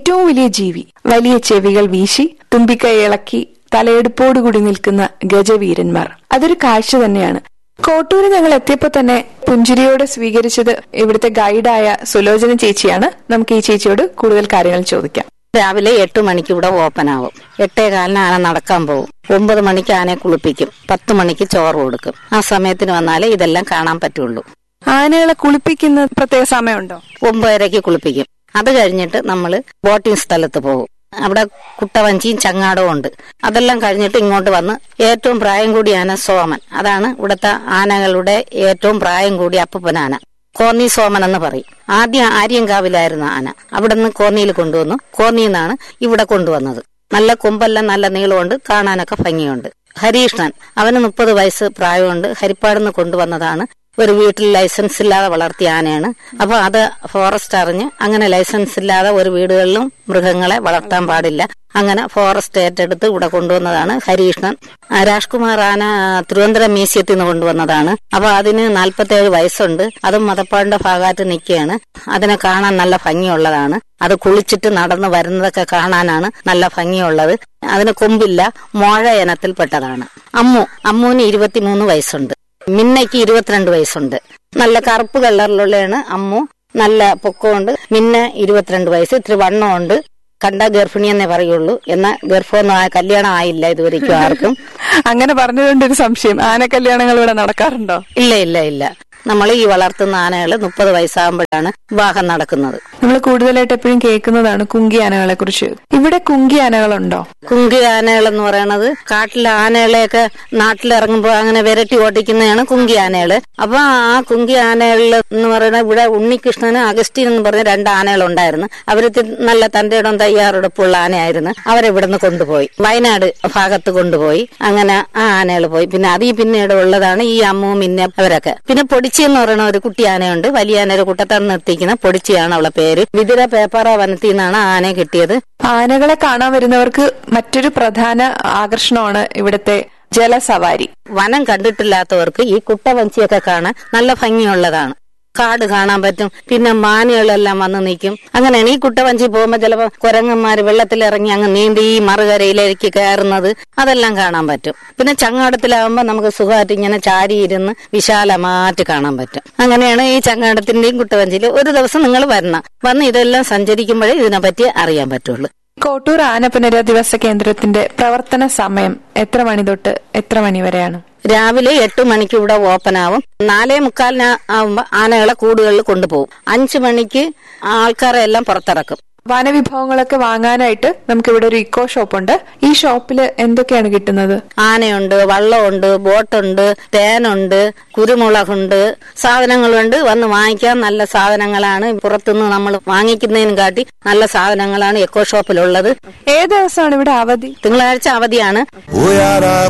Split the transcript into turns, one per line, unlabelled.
ഏറ്റവും വലിയ ജീവി വലിയ ചെവികൾ വീശി തുമ്പിക്കൈ ഇളക്കി തലയെടുപ്പോടുകൂടി നിൽക്കുന്ന ഗജവീരന്മാർ അതൊരു കാഴ്ച തന്നെയാണ് കോട്ടൂര് ഞങ്ങൾ എത്തിയപ്പോൾ തന്നെ പുഞ്ചിരിയോടെ സ്വീകരിച്ചത് ഇവിടുത്തെ ഗൈഡായ സുലോചന ചേച്ചിയാണ് നമുക്ക് ഈ ചേച്ചിയോട് കൂടുതൽ കാര്യങ്ങൾ ചോദിക്കാം
രാവിലെ എട്ട് മണിക്ക് ഇവിടെ ഓപ്പൺ ആവും എട്ടേ കാലിന് ആന നടക്കാൻ പോകും ഒമ്പത് മണിക്ക് ആനയെ കുളിപ്പിക്കും പത്ത് മണിക്ക് ചോറ് കൊടുക്കും ആ സമയത്തിന് വന്നാലേ ഇതെല്ലാം കാണാൻ പറ്റുള്ളൂ
ആനകളെ കുളിപ്പിക്കുന്ന പ്രത്യേക സമയമുണ്ടോ
ഒമ്പതരയ്ക്ക് കുളിപ്പിക്കും അത് കഴിഞ്ഞിട്ട് നമ്മൾ ബോട്ടിംഗ് സ്ഥലത്ത് പോകും അവിടെ കുട്ടവഞ്ചിയും ചങ്ങാടവും ഉണ്ട് അതെല്ലാം കഴിഞ്ഞിട്ട് ഇങ്ങോട്ട് വന്ന് ഏറ്റവും പ്രായം കൂടിയ ആന സോമൻ അതാണ് ഇവിടുത്തെ ആനകളുടെ ഏറ്റവും പ്രായം കൂടിയ അപ്പൂപ്പൻ ആന കോന്നി സോമൻ എന്ന് പറയും ആദ്യം ആര്യങ്കാവിലായിരുന്നു ആന അവിടെ നിന്ന് കോന്നിയിൽ കൊണ്ടുവന്നു കോന്നിയിൽ നിന്നാണ് ഇവിടെ കൊണ്ടുവന്നത് നല്ല കൊമ്പെല്ലാം നല്ല നീളമുണ്ട് കാണാനൊക്കെ ഭംഗിയുണ്ട് ഹരീഷ്ണൻ അവന് മുപ്പത് വയസ്സ് പ്രായമുണ്ട് ഹരിപ്പാടുന്ന് കൊണ്ടുവന്നതാണ് ഒരു വീട്ടിൽ ലൈസൻസ് ഇല്ലാതെ വളർത്തിയ ആനയാണ് അപ്പൊ അത് ഫോറസ്റ്റ് അറിഞ്ഞ് അങ്ങനെ ലൈസൻസ് ഇല്ലാതെ ഒരു വീടുകളിലും മൃഗങ്ങളെ വളർത്താൻ പാടില്ല അങ്ങനെ ഫോറസ്റ്റ് ഏറ്റെടുത്ത് ഇവിടെ കൊണ്ടുവന്നതാണ് ഹരീഷ്ണൻ ആ, രാജ്കുമാർ ആന തിരുവനന്തപുരം മ്യൂസിയത്തിൽ നിന്ന് കൊണ്ടുവന്നതാണ് അപ്പൊ അതിന് നാൽപ്പത്തേഴ് വയസ്സുണ്ട് അതും മതപ്പാടിന്റെ ഭാഗമായിട്ട് നിൽക്കുകയാണ് അതിനെ കാണാൻ നല്ല ഭംഗിയുള്ളതാണ് അത് കുളിച്ചിട്ട് നടന്നു വരുന്നതൊക്കെ കാണാനാണ് നല്ല ഭംഗിയുള്ളത് അതിന് കൊമ്പില്ല മോഴ ഇനത്തിൽപ്പെട്ടതാണ് അമ്മു അമ്മുവിന് ഇരുപത്തിമൂന്ന് വയസ്സുണ്ട് മിന്നയ്ക്ക് ഇരുപത്തിരണ്ട് വയസ്സുണ്ട് നല്ല കറുപ്പ് കളറിലുള്ളതാണ് അമ്മു നല്ല പൊക്കമുണ്ട് മിന്ന ഇരുപത്തിരണ്ട് വയസ്സ് ഇത്തിരി വണ്ണമുണ്ട് കണ്ട ഗർഭിണി എന്നേ പറയുള്ളൂ എന്നാൽ ഗർഭമൊന്നും ആ കല്യാണം ആയില്ല ഇതുവരെയ്ക്കും ആർക്കും
അങ്ങനെ പറഞ്ഞതുകൊണ്ട് ഒരു സംശയം ആന കല്യാണങ്ങൾ ഇവിടെ നടക്കാറുണ്ടോ
ഇല്ല ഇല്ല ഇല്ല നമ്മൾ ഈ വളർത്തുന്ന ആനകൾ മുപ്പത് വയസ്സാകുമ്പോഴാണ് വിവാഹം നടക്കുന്നത്
നമ്മൾ കൂടുതലായിട്ട് എപ്പോഴും കേൾക്കുന്നതാണ് കുങ്കി ആനകളെ കുറിച്ച് ഇവിടെ കുങ്കി ആനകളുണ്ടോ
കുങ്കി ആനകൾ എന്ന് പറയണത് കാട്ടിലെ ആനകളെയൊക്കെ നാട്ടിലിറങ്ങുമ്പോൾ അങ്ങനെ വിരട്ടി ഓടിക്കുന്നതാണ് കുങ്കി ആനകള് അപ്പൊ ആ കുങ്കി ആനകളിൽ എന്ന് പറയുന്നത് ഇവിടെ ഉണ്ണികൃഷ്ണന് അഗസ്റ്റിൻ എന്ന് പറഞ്ഞ രണ്ട് ആനകൾ ഉണ്ടായിരുന്നു അവര് തി- നല്ല തന്റെ ഇടം തയ്യാറെടുപ്പുള്ള ആനയായിരുന്നു അവരെ ഇവിടുന്ന് കൊണ്ടുപോയി വയനാട് ഭാഗത്ത് കൊണ്ടുപോയി അങ്ങനെ ആ ആനകൾ പോയി പിന്നെ അത് ഈ പിന്നീട് ഉള്ളതാണ് ഈ അമ്മു മിന്നെ അവരൊക്കെ പിന്നെ പൊടിച്ചി എന്ന് പറയുന്ന ഒരു കുട്ടി ആനയുണ്ട് വലിയ ആന ഒരു കുട്ടത്താണ് നിർത്തിക്കുന്ന പൊടിച്ചിയാണ് അവളെ പേര് വിതുര പേപ്പാറ വനത്തിൽ നിന്നാണ് ആ ആനയെ കിട്ടിയത്
ആനകളെ കാണാൻ വരുന്നവർക്ക് മറ്റൊരു പ്രധാന ആകർഷണമാണ് ഇവിടുത്തെ ജലസവാരി
വനം കണ്ടിട്ടില്ലാത്തവർക്ക് ഈ കുട്ടവഞ്ചിയൊക്കെ കാണാൻ നല്ല ഭംഗിയുള്ളതാണ് കാട് കാണാൻ പറ്റും പിന്നെ മാനുകളെല്ലാം വന്ന് നിൽക്കും അങ്ങനെയാണ് ഈ കുട്ടവഞ്ചി പോകുമ്പോൾ ചിലപ്പോൾ കുരങ്ങന്മാര് വെള്ളത്തിലിറങ്ങി അങ്ങ് നീന്തി ഈ മറുകരയിലേക്ക് കയറുന്നത് അതെല്ലാം കാണാൻ പറ്റും പിന്നെ ചങ്ങാടത്തിലാവുമ്പോൾ നമുക്ക് സുഖമായിട്ട് ഇങ്ങനെ ചാരിയിരുന്ന് വിശാലമായിട്ട് കാണാൻ പറ്റും അങ്ങനെയാണ് ഈ ചങ്ങാടത്തിന്റെയും കുട്ടവഞ്ചിയിൽ ഒരു ദിവസം നിങ്ങൾ വരണം വന്ന് ഇതെല്ലാം സഞ്ചരിക്കുമ്പോഴേ ഇതിനെപ്പറ്റി അറിയാൻ പറ്റുള്ളൂ
കോട്ടൂർ ആന പുനരധിവാസ കേന്ദ്രത്തിന്റെ പ്രവർത്തന സമയം എത്ര മണി തൊട്ട് എത്ര മണി വരെയാണ്
രാവിലെ എട്ട് മണിക്ക് ഇവിടെ ഓപ്പൺ ആവും നാലേ മുക്കാലിന് ആവുമ്പോ ആനകളെ കൂടുകളിൽ കൊണ്ടുപോകും അഞ്ചു മണിക്ക് ആൾക്കാരെ എല്ലാം പുറത്തിറക്കും
വനവിഭവങ്ങളൊക്കെ വാങ്ങാനായിട്ട് നമുക്ക് ഇവിടെ ഒരു ഇക്കോ ഷോപ്പ് ഉണ്ട് ഈ ഷോപ്പിൽ എന്തൊക്കെയാണ് കിട്ടുന്നത്
ആനയുണ്ട് വള്ളമുണ്ട് ബോട്ടുണ്ട് തേനുണ്ട് കുരുമുളകുണ്ട് സാധനങ്ങളുണ്ട് വന്ന് വാങ്ങിക്കാൻ നല്ല സാധനങ്ങളാണ് പുറത്തുനിന്ന് നമ്മൾ വാങ്ങിക്കുന്നതിനും കാട്ടി നല്ല സാധനങ്ങളാണ് എക്കോ ഷോപ്പിലുള്ളത്
ഏത് ദിവസമാണ് ഇവിടെ അവധി
തിങ്കളാഴ്ച അവധിയാണ്
Uyara